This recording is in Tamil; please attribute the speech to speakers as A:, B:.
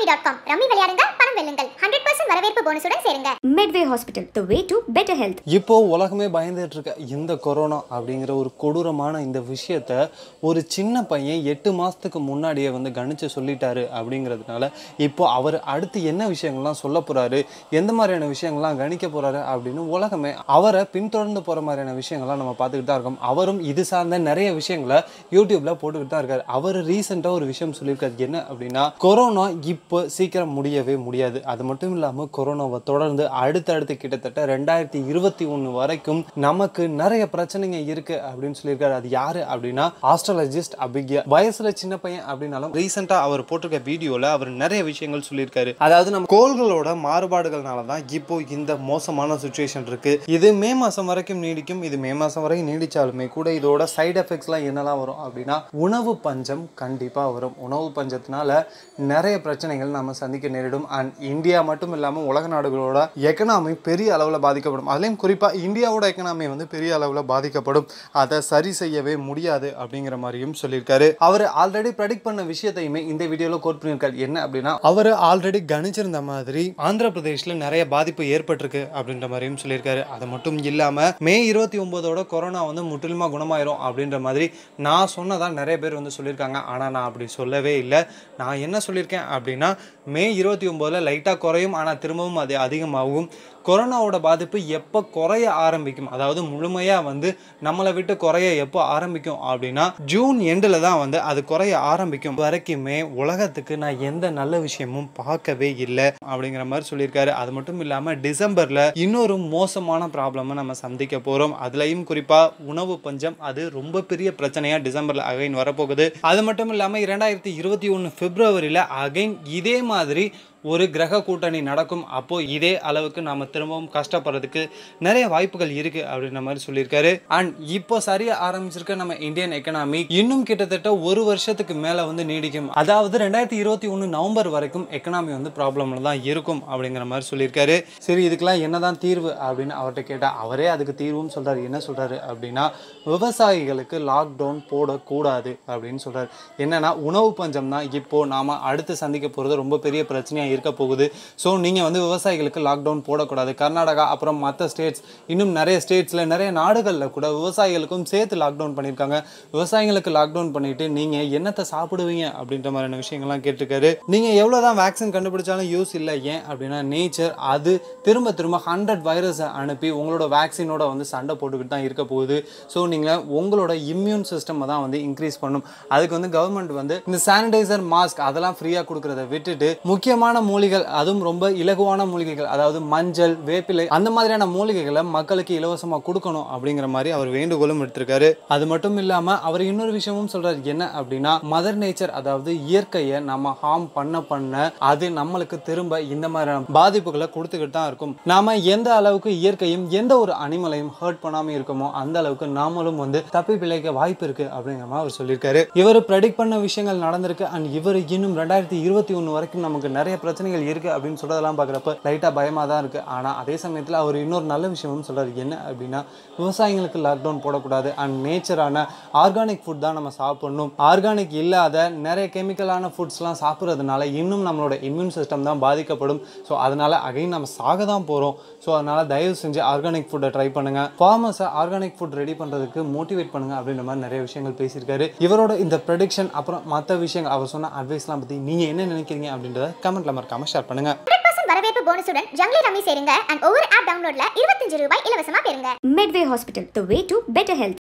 A: டாட் காம் ரம்மி விளையாடுங்க பணம் வெல்லுங்கள் ஹண்ட்ரட் பர்சன்ட் வரவேற்பு போனஸுடன் சேருங்க
B: Medway Hospital, the way to better health.
C: இப்போ உலகமே பயந்துட்டு இருக்க இந்த கொரோனா அப்படிங்கிற ஒரு கொடூரமான இந்த விஷயத்த ஒரு சின்ன பையன் எட்டு மாசத்துக்கு முன்னாடியே வந்து கணிச்சு சொல்லிட்டாரு அப்படிங்கிறதுனால இப்போ அவர் அடுத்து என்ன விஷயங்கள்லாம் சொல்ல போறாரு எந்த மாதிரியான விஷயங்கள்லாம் கணிக்க போறாரு அப்படின்னு உலகமே அவரை பின்தொடர்ந்து போற மாதிரியான விஷயங்கள்லாம் நம்ம பார்த்துக்கிட்டு தான் இருக்கோம் அவரும் இது சார்ந்த நிறைய விஷயங்களை யூடியூப்ல போட்டுக்கிட்டு தான் இருக்காரு அவர் ரீசெண்டாக ஒரு விஷயம் சொல்லியிருக்காரு என்ன அப்படின்னா கொரோனா இப்போ சீக்கிரம் முடியவே முடியாது அது மட்டும் இல்லாமல் கொரோனாவை தொடர்ந்து அடுத்தடுத்து கிட்டத்தட்ட ரெண்டாயிரத்தி இருபத்தி ஒன்று வரைக்கும் நமக்கு நிறைய பிரச்சனைங்க இருக்கு அப்படின்னு சொல்லியிருக்காரு அது யாரு அப்படின்னா ஆஸ்ட்ராலஜிஸ்ட் அபிக்யா வயசுல சின்ன பையன் அப்படின்னாலும் ரீசெண்டாக அவர் போட்டிருக்க வீடியோவில் அவர் நிறைய விஷயங்கள் சொல்லியிருக்காரு அதாவது நம்ம கோள்களோட மாறுபாடுகள்னால தான் இப்போ இந்த மோசமான சுச்சுவேஷன் இருக்கு இது மே மாதம் வரைக்கும் நீடிக்கும் இது மே மாதம் வரைக்கும் நீடிச்சாலுமே கூட இதோட சைடு எஃபெக்ட்ஸ்லாம் என்னெல்லாம் வரும் அப்படின்னா உணவு பஞ்சம் கண்டிப்பாக வரும் உணவு பஞ்சத்தினால நிறைய பிரச்சனைகள் நம்ம சந்திக்க நேரிடும் அண்ட் இந்தியா மட்டும் இல்லாமல் உலக நாடுகளோட எக்கனாமி பெரிய அளவில் பாதிக்கப்படும் அதுலேயும் குறிப்பாக இந்தியாவோட எக்கனாமி வந்து பெரிய அளவில் பாதிக்கப்படும் அதை சரி செய்யவே முடியாது அப்படிங்கிற மாதிரியும் சொல்லியிருக்காரு அவர் ஆல்ரெடி ப்ரெடிக்ட் பண்ண விஷயத்தையுமே இந்த வீடியோவில் கோட் பண்ணியிருக்காரு என்ன அப்படின்னா அவர் ஆல்ரெடி கணிச்சிருந்த மாதிரி ஆந்திர பிரதேஷ்ல நிறைய பாதிப்பு ஏற்பட்டிருக்கு அப்படின்ற மாதிரியும் சொல்லியிருக்காரு அது மட்டும் இல்லாமல் மே இருபத்தி ஒம்போதோட கொரோனா வந்து முற்றிலுமா குணமாயிரும் அப்படின்ற மாதிரி நான் சொன்னதா நிறைய பேர் வந்து சொல்லியிருக்காங்க ஆனால் நான் அப்படி சொல்லவே இல்லை நான் என்ன சொல்லியிருக்கேன் அப்படின்னா மே இருபத்தி ஒம்போதில் லைட்டாக குறையும் ஆனால் திரும்பவும் அது அதிகமாகும் கொரோனாவோட பாதிப்பு எப்போ குறைய ஆரம்பிக்கும் அதாவது முழுமையாக வந்து நம்மளை விட்டு குறைய எப்போ ஆரம்பிக்கும் அப்படின்னா ஜூன் எண்டில் தான் வந்து அது குறைய ஆரம்பிக்கும் வரைக்குமே உலகத்துக்கு நான் எந்த நல்ல விஷயமும் பார்க்கவே இல்லை அப்படிங்கிற மாதிரி சொல்லியிருக்காரு அது மட்டும் இல்லாமல் டிசம்பரில் இன்னொரு மோசமான ப்ராப்ளமை நம்ம சந்திக்க போகிறோம் அதுலேயும் குறிப்பாக உணவு பஞ்சம் அது ரொம்ப பெரிய பிரச்சனையாக டிசம்பரில் அகைன் வரப்போகுது அது மட்டும் இல்லாமல் இரண்டாயிரத்தி இருபத்தி ஒன்று பிப்ரவரியில் அகைன் இதே மாதிரி ஒரு கிரக கூட்டணி நடக்கும் அப்போ இதே அளவுக்கு நாம திரும்பவும் கஷ்டப்படுறதுக்கு நிறைய வாய்ப்புகள் இருக்கு அப்படின்ற மாதிரி சொல்லியிருக்காரு அண்ட் இப்போ சரியா ஆரம்பிச்சிருக்க நம்ம இந்தியன் எக்கனாமி இன்னும் கிட்டத்தட்ட ஒரு வருஷத்துக்கு மேல வந்து நீடிக்கும் அதாவது ரெண்டாயிரத்தி இருபத்தி ஒன்று நவம்பர் வரைக்கும் எக்கனாமி வந்து ப்ராப்ளம்ல தான் இருக்கும் அப்படிங்கிற மாதிரி சொல்லியிருக்காரு சரி இதுக்கெல்லாம் என்னதான் தீர்வு அப்படின்னு அவர்கிட்ட கேட்டா அவரே அதுக்கு தீர்வும் சொல்றாரு என்ன சொல்றாரு அப்படின்னா விவசாயிகளுக்கு லாக்டவுன் போடக்கூடாது அப்படின்னு சொல்றாரு என்னன்னா உணவு பஞ்சம் தான் இப்போ நாம அடுத்து சந்திக்க போறது ரொம்ப பெரிய பிரச்சனையா இருக்க போகுது ஸோ நீங்கள் வந்து விவசாயிகளுக்கு லாக்டவுன் போடக்கூடாது கர்நாடகா அப்புறம் மற்ற ஸ்டேட்ஸ் இன்னும் நிறைய ஸ்டேட்ஸில் நிறைய நாடுகளில் கூட விவசாயிகளுக்கும் சேர்த்து லாக்டவுன் பண்ணியிருக்காங்க விவசாயிகளுக்கு லாக்டவுன் பண்ணிட்டு நீங்கள் என்னத்தை சாப்பிடுவீங்க அப்படின்ற மாதிரியான விஷயங்கள்லாம் கேட்டிருக்காரு நீங்கள் எவ்வளோ தான் வேக்சின் கண்டுபிடிச்சாலும் யூஸ் இல்லை ஏன் அப்படின்னா நேச்சர் அது திரும்ப திரும்ப ஹண்ட்ரட் வைரஸை அனுப்பி உங்களோட வேக்சினோட வந்து சண்டை போட்டுக்கிட்டு தான் இருக்க போகுது ஸோ நீங்கள் உங்களோட இம்யூன் சிஸ்டம் தான் வந்து இன்க்ரீஸ் பண்ணும் அதுக்கு வந்து கவர்மெண்ட் வந்து இந்த சானிடைசர் மாஸ்க் அதெல்லாம் ஃப்ரீயாக கொடுக்கறத விட்டுட்டு முக்கியமான மூலிகள் அதுவும் ரொம்ப இலகுவான மூலிகைகள் அதாவது மஞ்சள் வேப்பிலை அந்த மாதிரியான மூலிகைகளை மக்களுக்கு இலவசமாக கொடுக்கணும் அப்படிங்கிற மாதிரி அவர் வேண்டுகோளும் எடுத்திருக்காரு அது மட்டும் இல்லாமல் அவர் இன்னொரு விஷயமும் சொல்றாரு என்ன அப்படின்னா மதர் நேச்சர் அதாவது இயற்கையை நம்ம ஹார்ம் பண்ண பண்ண அது நம்மளுக்கு திரும்ப இந்த மாதிரியான பாதிப்புகளை கொடுத்துக்கிட்டு தான் இருக்கும் நாம எந்த அளவுக்கு இயற்கையும் எந்த ஒரு அனிமலையும் ஹர்ட் பண்ணாம இருக்கோமோ அந்த அளவுக்கு நாமளும் வந்து தப்பி பிழைக்க வாய்ப்பு இருக்கு அப்படிங்கிற மாதிரி அவர் சொல்லியிருக்காரு இவர் ப்ரெடிக்ட் பண்ண விஷயங்கள் நடந்திருக்கு அண்ட் இவர் இன்னும் ரெண்டாயிரத்தி இருபத்தி ஒன்று வரைக்கும் நமக்கு நிறைய பிரச்சனைகள் இருக்கு அப்படின்னு சொல்றதெல்லாம் பார்க்குறப்ப லைட்டாக பயமாக தான் இருக்கு ஆனால் அதே சமயத்தில் அவர் இன்னொரு நல்ல விஷயமும் சொல்றாரு என்ன அப்படின்னா விவசாயிகளுக்கு லாக்டவுன் போடக்கூடாது அண்ட் நேச்சரான ஆர்கானிக் ஃபுட் தான் நம்ம சாப்பிடணும் ஆர்கானிக் இல்லாத நிறைய கெமிக்கலான ஃபுட்ஸ்லாம் சாப்பிட்றதுனால இன்னும் நம்மளோட இம்யூன் சிஸ்டம் தான் பாதிக்கப்படும் ஸோ அதனால அகைன் நம்ம சாக தான் போகிறோம் ஸோ அதனால தயவு செஞ்சு ஆர்கானிக் ஃபுட்டை ட்ரை பண்ணுங்க ஃபார்மர்ஸை ஆர்கானிக் ஃபுட் ரெடி பண்ணுறதுக்கு மோட்டிவேட் பண்ணுங்க அப்படின்ற மாதிரி நிறைய விஷயங்கள் பேசியிருக்காரு இவரோட இந்த ப்ரெடிக்ஷன் அப்புறம் மற்ற விஷயங்கள் அவர் சொன்ன அட்வைஸ்லாம் பற்றி நீங்கள் என்ன நினைக்கிறீங்க அப்படின்றத கமெண்ட்ல மறக்காம ஷேர் பண்ணுங்க
A: ஹண்ட்ரட் பர்சன்ட் வரவேற்பு போனஸுடன் ஜங்லி ரம்மி சேருங்க அண்ட் ஒவ்வொரு ஆப் டவுன்லோட்ல இருபத்தஞ்சு ரூபாய் இலவசமா பெறுங்க
B: Medway Hospital, the way to better health.